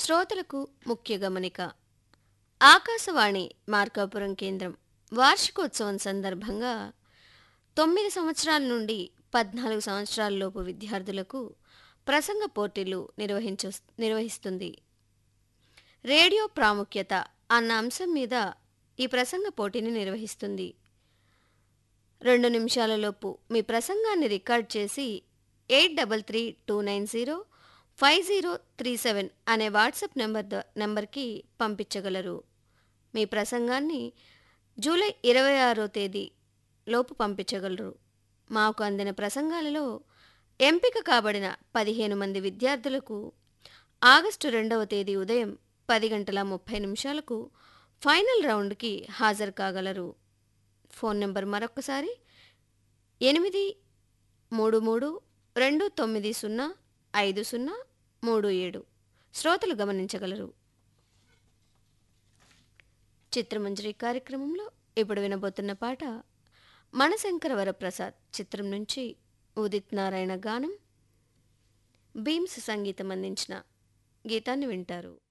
శ్రోతలకు ముఖ్య గమనిక ఆకాశవాణి మార్కాపురం కేంద్రం వార్షికోత్సవం సందర్భంగా తొమ్మిది సంవత్సరాల నుండి పద్నాలుగు సంవత్సరాలలోపు విద్యార్థులకు ప్రసంగ పోటీలు నిర్వహించ నిర్వహిస్తుంది రేడియో ప్రాముఖ్యత అన్న అంశం మీద ఈ ప్రసంగ పోటీని నిర్వహిస్తుంది రెండు నిమిషాలలోపు మీ ప్రసంగాన్ని రికార్డ్ చేసి eight double three two nine zero five zero three seven అనే వాట్సాప్ నెంబర్ ద- నెంబర్కి పంపించగలరు మీ ప్రసంగాన్ని జూలై ఇరవై ఆరో తేదీ లోపు పంపించగలరు మాకు అందిన ప్రసంగాలలో ఎంపిక కాబడిన పదిహేను మంది విద్యార్థులకు ఆగస్టు రెండవ తేదీ ఉదయం పది గంటల ముప్పై నిమిషాలకు ఫైనల్ రౌండ్కి హాజరు కాగలరు ఫోన్ నెంబర్ మరొకసారి ఎనిమిది మూడు మూడు రెండు తొమ్మిది సున్నా ఐదు సున్నా మూడు ఏడు శ్రోతలు గమనించగలరు చిత్రమంజరి కార్యక్రమంలో ఇప్పుడు వినబోతున్న పాట మనశంకర వరప్రసాద్ చిత్రం నుంచి ఉదిత్ నారాయణ గానం భీమ్స్ సంగీతం అందించిన గీతాన్ని వింటారు